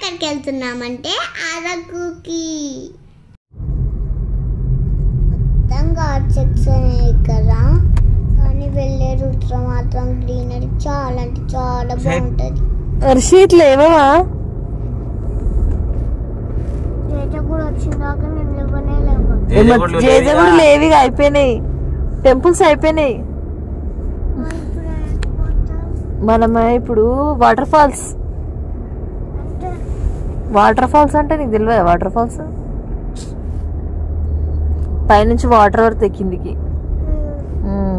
ఎక్కడికి వెళ్తున్నామంటే అరకుకి మొత్తం God section కదా కానీ వెళ్ళే రూట్లో మాత్రం గ్రీనరీ చాలా అంటే చాలా బాగుంటుంది వర్షీట్లు ఏమవా డేటా కూడా వచ్చిందాక నేను లేవనే లేవు జేజగుడులు ఏవిగా అయిపోయినాయి టెంపుల్స్ అయిపోయినాయి మనం ఇప్పుడు వాటర్ ఫాల్స్ వాటర్ ఫాల్స్ అంటే నీకు తెలియదా వాటర్ ఫాల్స్ పైనుంచి వాటర్ పడితే కిందికి ఉమ్.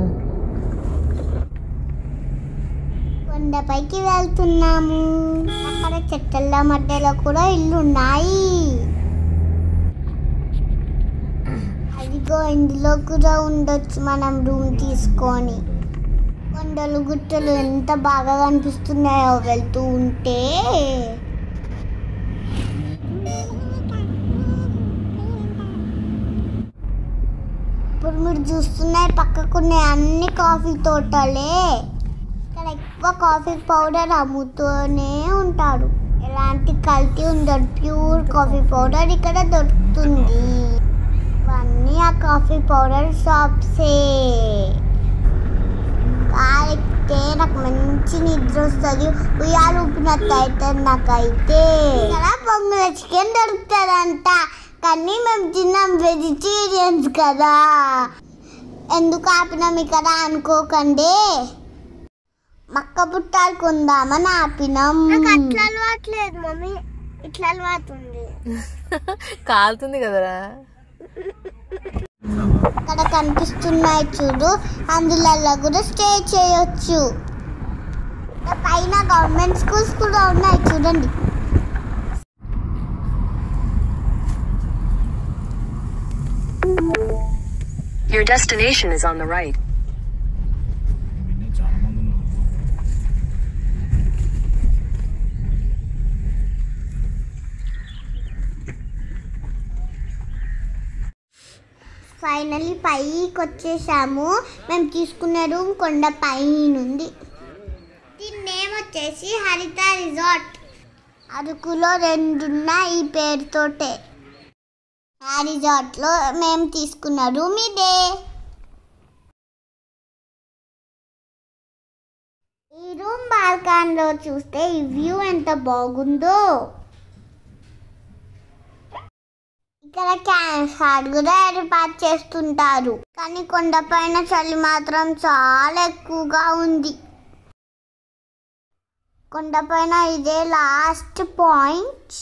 కొండపైకి వెళ్తున్నాము అక్కడ చెట్ల మధ్యలో కూడా ఇల్లు ఉన్నాయి అదిగో ఇందులో కూడా ఉండొచ్చు మనం రూమ్ తీసుకొని కొండలు గుట్టలు ఎంత బాగా కనిపిస్తున్నాయో వెళ్తూ ఉంటే ఇప్పుడు మీరు చూస్తున్నాయి పక్కకున్నాయి అన్ని కాఫీ తోటలే ఇక్కడ ఎక్కువ కాఫీ పౌడర్ అమ్ముతూనే ఉంటారు ఎలాంటి కల్తీ ఉండదు ప్యూర్ కాఫీ పౌడర్ ఇక్కడ దొరుకుతుంది ఇవన్నీ ఆ కాఫీ పౌడర్ షాప్సే కాలితే నాకు మంచి నిద్ర వస్తుంది ఉయ్యాలు ఊపినట్టు అవుతుంది నాకైతే ఇక్కడ పొంగుల చికెన్ దొరుకుతుందంట కానీ మేము తిన్నాం వెజిటేరియన్స్ కదా ఎందుకు ఆపినాం ఇక్కడ అనుకోకండి మక్క పుట్టాలు కొందామని ఆపినాం అట్లా అలవాట్లేదు మమ్మీ ఇట్లా అలవాటుంది కాలుతుంది కదరా అక్కడ కనిపిస్తున్నాయి చూడు అందులో కూడా స్టే చేయొచ్చు ఇక్కడ పైన గవర్నమెంట్ స్కూల్స్ కూడా ఉన్నాయి చూడండి Your destination is on the right. చాలా మంది ఉన్నారు ఫైనల్లీ పైకి వచ్చేసాము మేము తీసుకున్న రూమ్ కొండ పైనుంది దీని నేమ్ వచ్చేసి హరిత రిసార్ట్ అరకులో రెండున్న ఈ పేరుతోటే ఆ రిసార్ట్లో మేము తీసుకున్న రూమ్ ఇదే ఈ రూమ్ బాల్కాన్లో చూస్తే ఈ వ్యూ ఎంత బాగుందో ఇక్కడ క్యాన్స్ హార్ట్ కూడా ఏర్పాటు చేస్తుంటారు కానీ కొండపైన చలి మాత్రం చాలా ఎక్కువగా ఉంది కొండపైన ఇదే లాస్ట్ పాయింట్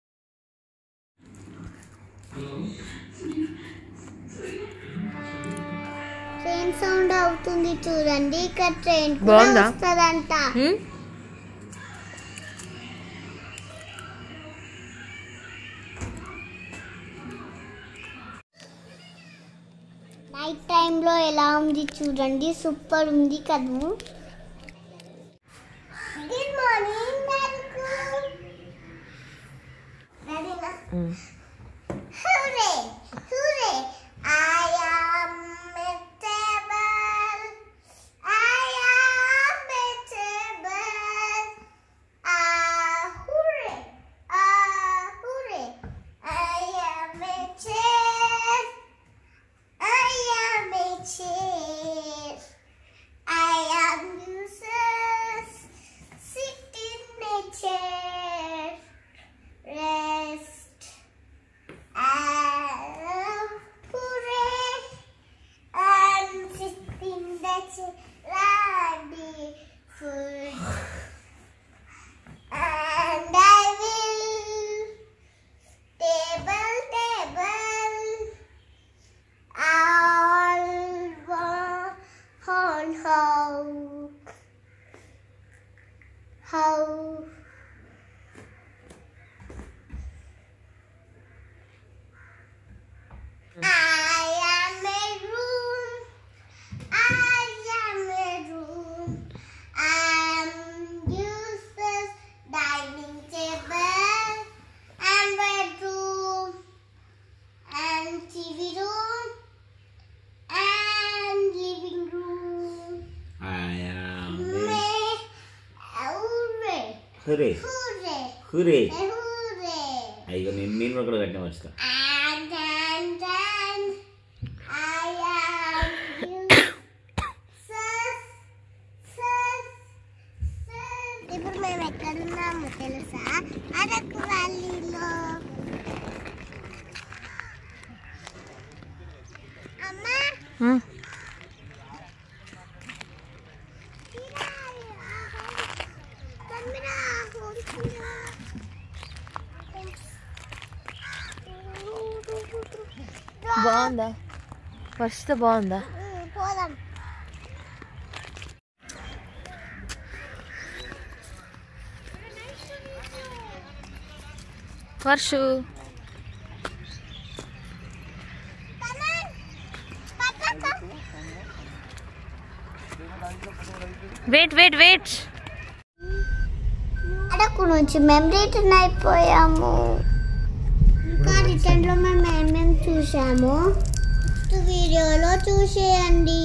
ట్రైన్ సౌండ్ అవుతుంది చూడండి ఇక్కడ ట్రైన్ కూడా బాగుందా? వస్తుందంట నైట్ టైంలో ఎలా ఉంది చూడండి సూపర్ ఉంది కదా good morning Hooray! Hooray! I am a table. I am a table. Ah, hooray! Ah, hooray! I am a chair. I am a chair. I am useless. Sit in a chair. Rest. Ah, hooray! I'm sitting the chair. Ready food. And I will table, table. I'll go on how. How. I am a room. I am a room. I am useless dining table and bedroom and TV room and living room. I am May, hooray, Hooray! hooray, Hooray! hooray. అయ్యో నేను నేను కూడా కట్టిన వచ్చుతా And then, then I am you. Sus, sus, sus. ఇప్పుడు మేము ఎక్కడున్నాము తెలుసా అరకు వ్యాలీలో అమ్మా ఉమ్. తమ్మిరా బాగుందా వర్షిత బాగుందా పోదాం Varshu wait wait wait Araku నుంచి మేము రిటర్న్ అయిపోయాము ఇంకా రిటర్న్లో మేము ఏమేమి చూసాము వీడియోలో చూసేయండి